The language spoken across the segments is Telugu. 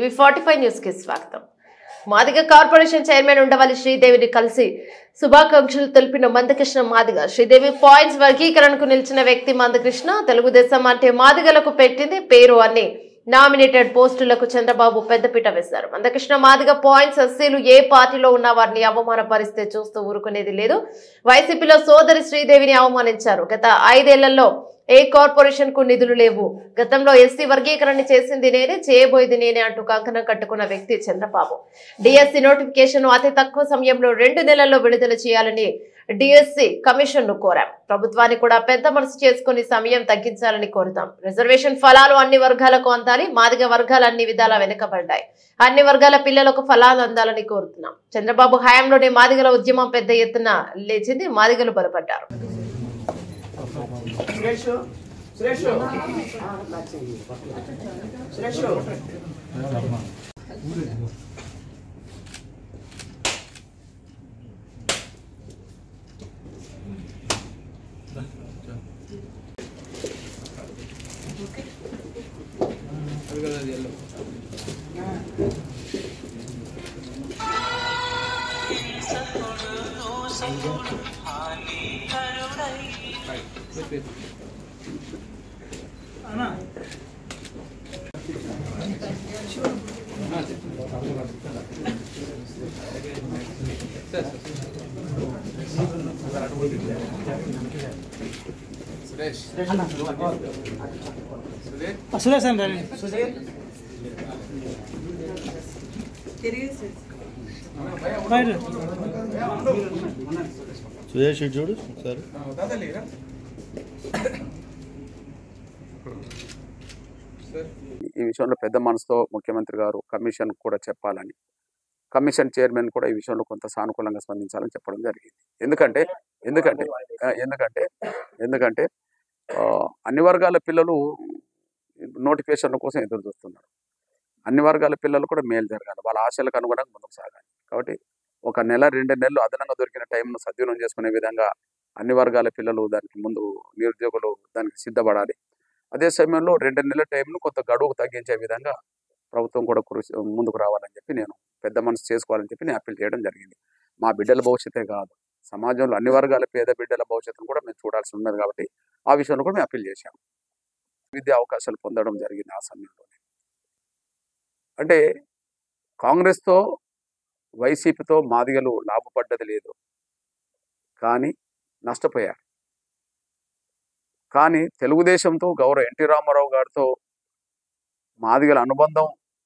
టీవీ ఫార్టీ ఫైవ్ న్యూస్ కి స్వాగతం మాదిగ కార్పొరేషన్ చైర్మన్ ఉండవల్లి శ్రీదేవిని కలిసి శుభాకాంక్షలు తెలిపిన మందకృష్ణ మాదిగ శ్రీదేవి పాయింట్స్ వర్గీకరణకు నిలిచిన వ్యక్తి మందకృష్ణ తెలుగుదేశం అంటే మాదిగలకు పెట్టింది పేరు అని నామినేటెడ్ పోస్టులకు చంద్రబాబు పెద్దపీట వేశారు మందకృష్ణ మాదిగ పాయింట్స్ ఎస్సీలు ఏ పార్టీలో ఉన్న వారిని అవమానపరిస్తే చూస్తూ ఊరుకునేది లేదు వైసీపీలో సోదరి శ్రీదేవిని అవమానించారు గత ఐదేళ్లలో ఏ కార్పొరేషన్ కు నిధులు లేవు గతంలో ఎస్సీ వర్గీకరణ చేసింది నేనే చేయబోయేది నేనే అంటూ కంకణం కట్టుకున్న వ్యక్తి చంద్రబాబు డిఎస్సి నోటిఫికేషన్ అతి తక్కువ సమయంలో రెండు నెలల్లో విడుదల చేయాలని డిఎస్సి కమిషన్ ను కోరాం ప్రభుత్వాన్ని కూడా పెద్ద మనసు చేసుకుని సమయం తగ్గించాలని కోరుతాం రిజర్వేషన్ ఫలాలు అన్ని వర్గాలకు అందాలి మాదిగ వర్గాలు అన్ని విధాలా వెనుకబడ్డాయి అన్ని వర్గాల పిల్లలకు ఫలాలు అందాలని కోరుతున్నాం చంద్రబాబు హయాంలోనే మాదిగల ఉద్యమం పెద్ద ఎత్తున లేచింది మాదిగలు బలపడ్డారు సురేష్ సురేష్ సురేష్ సురేష్ అండి రండి సుధీర్ బయట సురేష్ ఇటు చూడు ఒకసారి ఈ విషయంలో పెద్ద మనసుతో ముఖ్యమంత్రి గారు కమిషన్ కూడా చెప్పాలని కమిషన్ చైర్మన్ కూడా ఈ విషయంలో కొంత సానుకూలంగా స్పందించాలని చెప్పడం జరిగింది ఎందుకంటే ఎందుకంటే ఆ, ఎందుకంటే ఎందుకంటే ఆ, అన్ని వర్గాల పిల్లలు నోటిఫికేషన్ల కోసం ఎదురు చూస్తున్నారు అన్ని వర్గాల పిల్లలు కూడా మేలు జరగాలి వాళ్ళ ఆశలకు అనుగుణంగా ముందుకు సాగాలి కాబట్టి ఒక నెల రెండు నెలలు అదనంగా దొరికిన టైంను సద్వినియోగం చేసుకునే విధంగా అన్ని వర్గాల పిల్లలు దానికి ముందు నిరుద్యోగులు దానికి సిద్ధపడాలి అదే సమయంలో రెండు నెలల టైంను కొంత గడువు తగ్గించే విధంగా ప్రభుత్వం కూడా కృషి ముందుకు రావాలని చెప్పి నేను పెద్ద మనసు చేసుకోవాలని చెప్పి నేను అప్పీల్ చేయడం జరిగింది మా బిడ్డల భవిష్యత్తే కాదు సమాజంలో అన్ని వర్గాల పేద బిడ్డల భవిష్యత్తును కూడా మేము చూడాల్సి ఉన్నది కాబట్టి ఆ విషయంలో కూడా మేము అప్పీల్ చేశాం విద్యా అవకాశాలు పొందడం జరిగింది ఆ సమయంలో అంటే కాంగ్రెస్తో వైసీపీతో మాదిగలు లాభపడ్డది లేదు కానీ నష్టపోయారు కానీ తెలుగుదేశంతో గౌరవ ఎన్టీ రామారావు గారితో మాదిగల అనుబంధం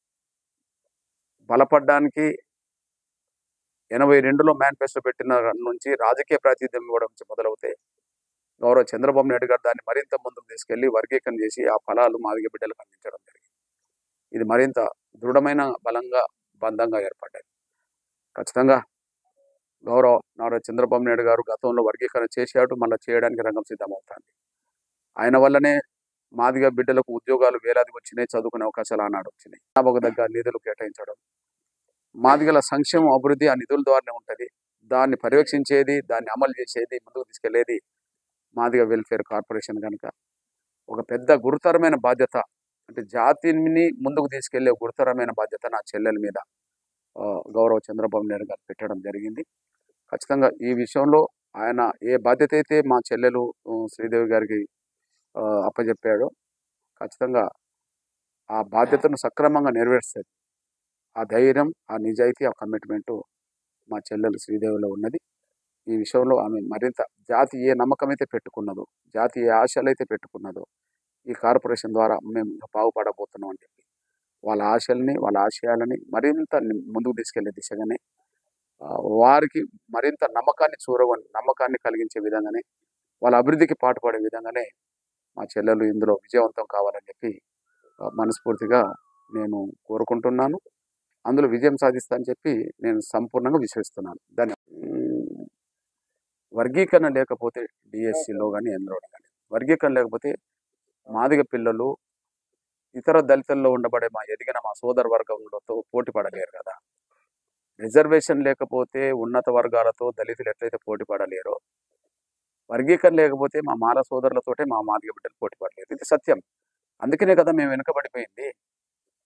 బలపడడానికి ఎనభై రెండులో మేనిఫెస్టో పెట్టిన నుంచి రాజకీయ ప్రాతినిధ్యం ఇవ్వడం నుంచి మొదలవుతే గౌరవ చంద్రబాబు నాయుడు గారు దాన్ని మరింత ముందుకు తీసుకెళ్లి వర్గీకరణ చేసి ఆ ఫలాలు మాదిగ బిడ్డలకు అందించడం జరిగింది ఇది మరింత దృఢమైన బలంగా బంధంగా ఏర్పడ్డాయి ఖచ్చితంగా గౌరవ నారా చంద్రబాబు నాయుడు గారు గతంలో వర్గీకరణ చేశాడు మళ్ళీ చేయడానికి రంగం సిద్ధమవుతుంది ఆయన వల్లనే మాదిగ బిడ్డలకు ఉద్యోగాలు వేలాది వచ్చినాయి చదువుకునే అవకాశాలు ఆనాడు వచ్చినాయి ఒక దగ్గర నిధులు కేటాయించడం మాదిగల సంక్షేమం అభివృద్ధి ఆ నిధుల ద్వారానే ఉంటుంది దాన్ని పర్యవేక్షించేది దాన్ని అమలు చేసేది ముందుకు తీసుకెళ్లేది మాదిగ వెల్ఫేర్ కార్పొరేషన్ కనుక ఒక పెద్ద గురుతరమైన బాధ్యత అంటే జాతిని ముందుకు తీసుకెళ్లే గురుతరమైన బాధ్యత నా చెల్లెల మీద ఆ, గౌరవ చంద్రబాబు నాయుడు గారు పెట్టడం జరిగింది ఖచ్చితంగా ఈ విషయంలో ఆయన ఏ బాధ్యత అయితే మా చెల్లెలు ఆ, శ్రీదేవి గారికి ఆ, అప్పచెప్పాడో ఖచ్చితంగా ఆ బాధ్యతను సక్రమంగా నెరవేరుస్తుంది ఆ ధైర్యం ఆ నిజాయితీ ఆ కమిట్మెంట్ మా చెల్లెలు శ్రీదేవిలో ఉన్నది ఈ విషయంలో ఆమె మరింత జాతి ఏ నమ్మకం అయితే పెట్టుకున్నదో జాతి ఏ ఆశలు అయితే పెట్టుకున్నదో ఈ కార్పొరేషన్ ద్వారా మేము ఇంకా బాగుపడబోతున్నాం అని చెప్పి వాళ్ళ ఆశల్ని వాళ్ళ ఆశయాలని మరింత ని- ముందుకు తీసుకెళ్లే దిశగానే ఆ, వారికి మరింత నమ్మకాన్ని చూరవ నమ్మకాన్ని కలిగించే విధంగానే వాళ్ళ అభివృద్ధికి పాటుపడే విధంగానే మా చెల్లెలు ఇందులో విజయవంతం కావాలని చెప్పి ఆ, మనస్ఫూర్తిగా నేను కోరుకుంటున్నాను అందులో విజయం సాధిస్తా అని చెప్పి నేను సంపూర్ణంగా విశ్వసిస్తున్నాను ధన్యవాదాలు ఉమ్, వర్గీకరణ లేకపోతే డిఎస్సిలో కానీ ఎందులో కానీ వర్గీకరణ లేకపోతే మాదిగ పిల్లలు ఇతర దళితుల్లో ఉండబడే మా ఎదిగిన మా సోదర వర్గంలతో పోటీ పడలేరు కదా రిజర్వేషన్ లేకపోతే ఉన్నత వర్గాలతో దళితులు ఎట్లయితే పోటీ పడలేరో వర్గీకరణ లేకపోతే మా మాల సోదరులతోటే మా మాదిగ బిడ్డలు పోటీ పడలేరు ఇది సత్యం అందుకనే కదా మేము వెనుకబడిపోయింది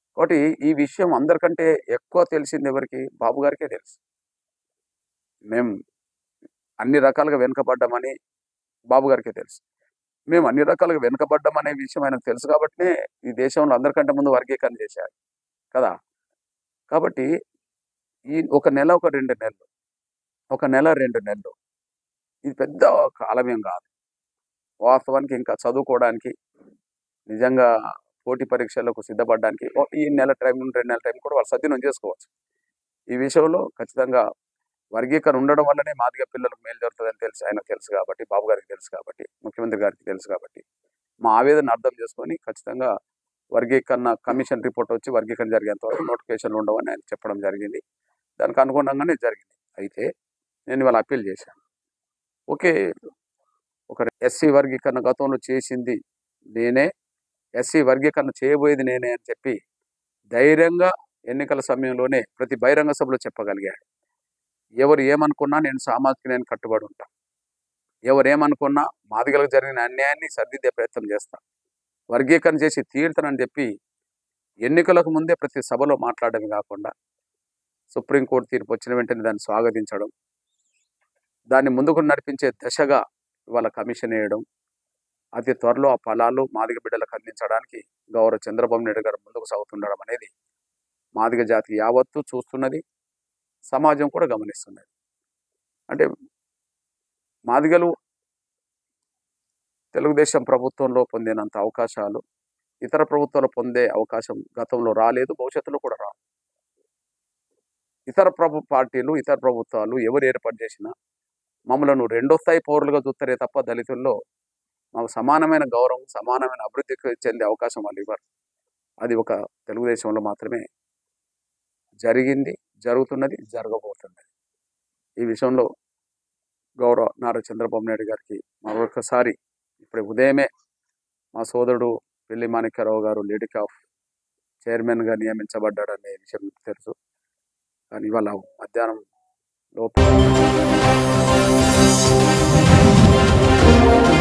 కాబట్టి ఈ విషయం అందరికంటే ఎక్కువ తెలిసింది ఎవరికి బాబు గారికే తెలుసు మేము అన్ని రకాలుగా వెనుకబడ్డామని బాబు గారికే తెలుసు మేము అన్ని రకాలుగా వెనుకబడ్డాం అనే విషయం ఆయనకు తెలుసు కాబట్టి ఈ దేశంలో అందరికంటే ముందు వర్గీకరణ చేశాడు కదా కాబట్టి ఈ ఒక నెల ఒక రెండు నెలలు ఒక నెల రెండు నెలలు ఇది పెద్ద కాలమేం కాదు వాస్తవానికి ఇంకా చదువుకోవడానికి నిజంగా పోటీ పరీక్షలకు సిద్ధపడడానికి ఓ ఈ నెల టైం రెండు నెలల టైం కూడా వాళ్ళు సద్వినియోగం చేసుకోవచ్చు ఈ విషయంలో ఖచ్చితంగా వర్గీకరణ ఉండడం వల్లనే మాదిగ పిల్లలకు మేలు జరుగుతుందని తెలుసు ఆయనకు తెలుసు కాబట్టి బాబు గారికి తెలుసు కాబట్టి ముఖ్యమంత్రి గారికి తెలుసు కాబట్టి మా ఆవేదన అర్థం చేసుకొని ఖచ్చితంగా వర్గీకరణ కమిషన్ రిపోర్ట్ వచ్చి వర్గీకరణ జరిగేంత వరకు నోటిఫికేషన్లు ఉండవని ఆయన చెప్పడం జరిగింది దానికి అనుగుణంగానే జరిగింది అయితే నేను ఇవాళ అప్పీల్ చేశాను ఓకే ఒక ఎస్సీ వర్గీకరణ గతంలో చేసింది నేనే ఎస్సీ వర్గీకరణ చేయబోయేది నేనే అని చెప్పి ధైర్యంగా ఎన్నికల సమయంలోనే ప్రతి బహిరంగ సభలో చెప్పగలిగాడు ఎవరు ఏమనుకున్నా నేను సామాజిక నేను కట్టుబడి ఉంటా ఎవరు ఏమనుకున్నా మాదిగలకు జరిగిన అన్యాయాన్ని సర్దిద్దే ప్రయత్నం చేస్తా వర్గీకరణ చేసి తీరుతానని చెప్పి ఎన్నికలకు ముందే ప్రతి సభలో మాట్లాడమే కాకుండా సుప్రీంకోర్టు తీర్పు వచ్చిన వెంటనే దాన్ని స్వాగతించడం దాన్ని ముందుకు నడిపించే దశగా ఇవాళ కమిషన్ వేయడం అతి త్వరలో ఆ ఫలాలు మాదిగ బిడ్డలకు అందించడానికి గౌరవ చంద్రబాబు నాయుడు గారు ముందుకు సాగుతుండడం అనేది మాదిగ జాతి యావత్తు చూస్తున్నది సమాజం కూడా గమనిస్తున్నది అంటే మాదిగలు తెలుగుదేశం ప్రభుత్వంలో పొందినంత అవకాశాలు ఇతర ప్రభుత్వాలు పొందే అవకాశం గతంలో రాలేదు భవిష్యత్తులో కూడా రాదు ఇతర ప్రభు పార్టీలు ఇతర ప్రభుత్వాలు ఎవరు ఏర్పాటు చేసినా మమ్మలను రెండో స్థాయి పౌరులుగా చూస్తారే తప్ప దళితుల్లో మాకు సమానమైన గౌరవం సమానమైన అభివృద్ధికి చెందే అవకాశం వాళ్ళు ఇవ్వరు అది ఒక తెలుగుదేశంలో మాత్రమే జరిగింది జరుగుతున్నది జరగబోతున్నది ఈ విషయంలో గౌరవ నారా చంద్రబాబు నాయుడు గారికి మరొకసారి ఇప్పుడు ఉదయమే మా సోదరుడు పెళ్లి మాణిక్యరావు గారు లేడీ ఆఫ్ చైర్మన్గా నియమించబడ్డాడనే విషయం మీకు తెలుసు కానీ ఇవాళ మధ్యాహ్నం లోపు